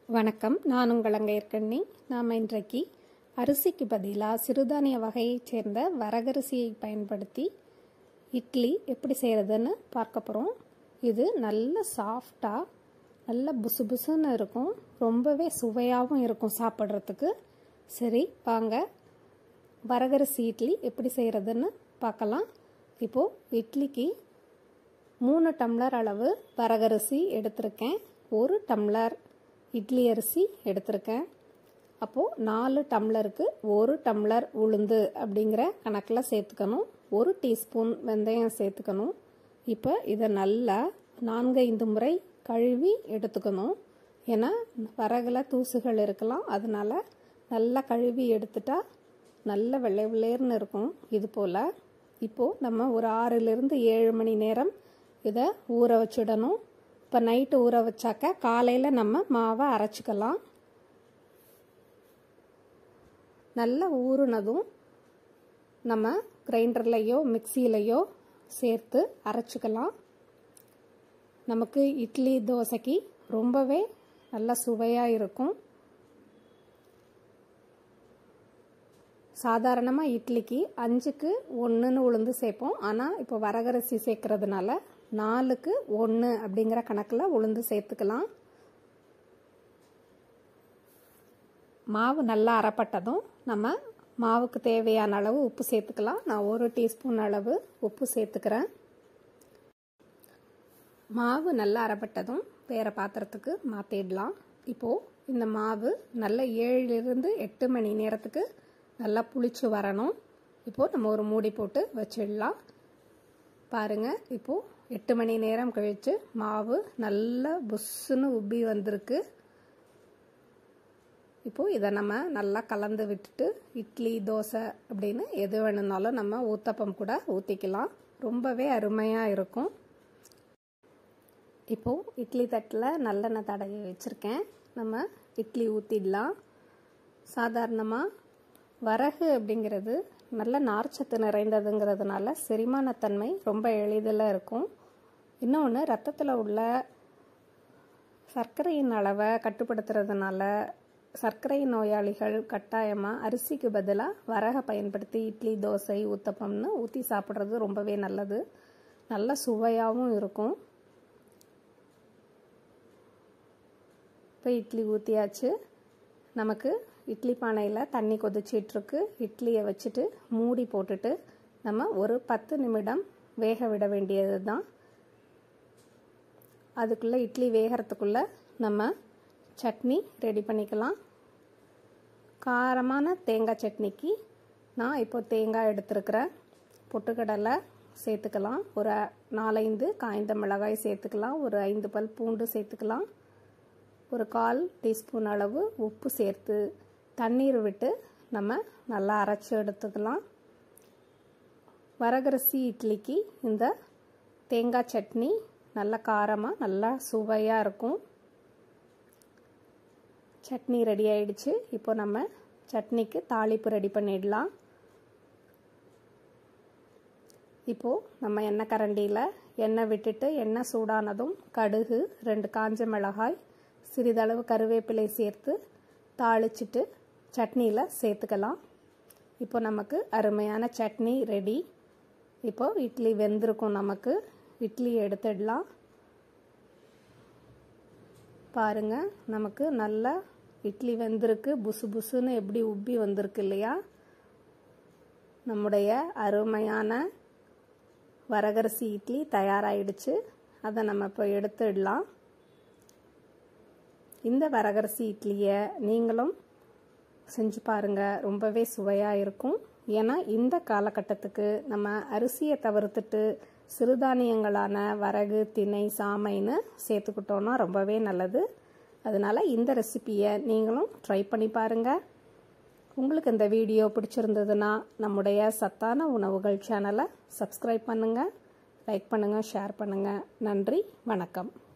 வணக்கம் நான் உங்கள் அங்கையர்கண்ணி நாம் இன்றைக்கு அரிசிக்கு பதிலாக சிறுதானிய வகையைச் சேர்ந்த வரகரிசியை பயன்படுத்தி இட்லி எப்படி செய்கிறதுன்னு பார்க்க போகிறோம் இது நல்ல சாஃப்டாக நல்ல புசு புசுன்னு இருக்கும் ரொம்பவே சுவையாகவும் இருக்கும் சாப்பிட்றதுக்கு சரி வாங்க வரகரிசி இட்லி எப்படி செய்கிறதுன்னு பார்க்கலாம் இப்போது இட்லிக்கு மூணு டம்ளர் அளவு வரகரிசி எடுத்திருக்கேன் ஒரு டம்ளர் இட்லி அரிசி எடுத்திருக்கேன் அப்போது நாலு டம்ளருக்கு ஒரு டம்ளர் உளுந்து அப்படிங்கிற கணக்கில் சேர்த்துக்கணும் ஒரு டீஸ்பூன் வெந்தயம் சேர்த்துக்கணும் இப்போ இதை நல்லா நான்கு ஐந்து முறை கழுவி எடுத்துக்கணும் ஏன்னா வரகில் தூசுகள் இருக்கலாம் அதனால் நல்லா கழுவி எடுத்துட்டா நல்ல வெள்ளை வெள்ளையர்னு இருக்கும் இது போல் இப்போது நம்ம ஒரு ஆறுலேருந்து ஏழு மணி நேரம் இதை ஊற வச்சிடணும் இப்போ நைட்டு ஊற வச்சாக்க காலையில் நம்ம மாவை அரைச்சிக்கலாம் நல்லா ஊறுனதும் நம்ம கிரைண்டர்லையோ மிக்சியிலையோ சேர்த்து அரைச்சிக்கலாம் நமக்கு இட்லி தோசைக்கு ரொம்பவே நல்ல சுவையாக இருக்கும் சாதாரணமாக இட்லிக்கு அஞ்சுக்கு ஒன்றுன்னு உளுந்து சேர்ப்போம் ஆனால் இப்போ வரகரிசி சேர்க்கறதுனால நாலுக்கு ஒன்று அப்படிங்கிற கணக்கில் உளுந்து சேர்த்துக்கலாம் மாவு நல்லா அரைப்பட்டதும் நம்ம மாவுக்கு தேவையான அளவு உப்பு சேர்த்துக்கலாம் நான் ஒரு டீஸ்பூன் அளவு உப்பு சேர்த்துக்கிறேன் மாவு நல்லா அரைப்பட்டதும் வேறு பாத்திரத்துக்கு மாற்றிடலாம் இப்போது இந்த மாவு நல்ல ஏழுலேருந்து எட்டு மணி நேரத்துக்கு நல்லா புளிச்சு வரணும் இப்போது நம்ம ஒரு மூடி போட்டு வச்சிடலாம் பாருங்கள் இப்போது எட்டு மணி நேரம் கழித்து மாவு நல்லா புஷ்ஷுன்னு உப்பி வந்திருக்கு இப்போது இதை நம்ம நல்லா கலந்து விட்டுட்டு இட்லி தோசை அப்படின்னு எது வேணுனாலும் நம்ம ஊத்தப்பம் கூட ஊற்றிக்கலாம் ரொம்பவே அருமையாக இருக்கும் இப்போது இட்லி தட்டில் நல்லெண்ணெய் தடவி வச்சுருக்கேன் நம்ம இட்லி ஊற்றிடலாம் சாதாரணமாக வரகு அப்படிங்கிறது நல்ல நார்ச்சத்து நிறைந்ததுங்கிறதுனால செரிமானத்தன்மை ரொம்ப எளிதில் இருக்கும் இன்னொன்று ரத்தத்தில் உள்ள சர்க்கரையின் அளவை கட்டுப்படுத்துறதுனால சர்க்கரை நோயாளிகள் கட்டாயமாக அரிசிக்கு பதிலாக வரகை பயன்படுத்தி இட்லி தோசை ஊத்தப்பம்னு ஊற்றி சாப்பிட்றது ரொம்பவே நல்லது நல்ல சுவையாகவும் இருக்கும் இப்போ இட்லி ஊற்றியாச்சு நமக்கு இட்லி பானையில் தண்ணி கொதிச்சிட்ருக்கு இட்லியை வச்சுட்டு மூடி போட்டுட்டு நம்ம ஒரு பத்து நிமிடம் வேக விட வேண்டியது தான் அதுக்குள்ளே இட்லி வேகிறதுக்குள்ளே நம்ம சட்னி ரெடி பண்ணிக்கலாம் காரமான தேங்காய் சட்னிக்கு நான் இப்போ தேங்காய் எடுத்துருக்கிறேன் பொட்டுக்கடலை சேர்த்துக்கலாம் ஒரு நாலைந்து காய்ந்த மிளகாய் சேர்த்துக்கலாம் ஒரு ஐந்து பல் பூண்டு சேர்த்துக்கலாம் ஒரு கால் டீஸ்பூன் அளவு உப்பு சேர்த்து தண்ணீர் விட்டு நம்ம நல்லா அரைச்சி எடுத்துக்கலாம் வரகரிசி இட்லிக்கு இந்த தேங்காய் சட்னி நல்ல காரமாக நல்லா சுவையாக இருக்கும் சட்னி ரெடி ஆயிடுச்சு இப்போ நம்ம சட்னிக்கு தாளிப்பு ரெடி பண்ணிடலாம் இப்போது நம்ம எண்ணெய் கரண்டியில் எண்ணெய் விட்டுட்டு எண்ணெய் சூடானதும் கடுகு ரெண்டு காஞ்ச மிளகாய் சிறிதளவு கருவேப்பிலை சேர்த்து தாளிச்சிட்டு சட்னியில் சேர்த்துக்கலாம் இப்போ நமக்கு அருமையான சட்னி ரெடி இப்போ இட்லி வெந்திருக்கும் நமக்கு இட்லி எடுத்துடலாம் பாருங்க நமக்கு நல்லா இட்லி வெந்திருக்கு புசு புசுன்னு எப்படி உப்பி வந்திருக்கு இல்லையா நம்முடைய அருமையான வரகரிசி இட்லி தயாராகிடுச்சு அதை நம்ம இப்போ எடுத்துடலாம் இந்த வரகரிசி இட்லியை நீங்களும் செஞ்சு பாருங்கள் ரொம்பவே சுவையாக இருக்கும் ஏன்னா இந்த காலகட்டத்துக்கு நம்ம அரிசியை தவிர்த்துட்டு சிறுதானியங்களான வரகு திணை சாமைன்னு சேர்த்துக்கிட்டோன்னா ரொம்பவே நல்லது அதனால் இந்த ரெசிப்பியை நீங்களும் ட்ரை பண்ணி பாருங்கள் உங்களுக்கு இந்த வீடியோ பிடிச்சிருந்ததுன்னா நம்முடைய சத்தான உணவுகள் சேனலை சப்ஸ்கிரைப் பண்ணுங்கள் லைக் பண்ணுங்கள் ஷேர் பண்ணுங்கள் நன்றி வணக்கம்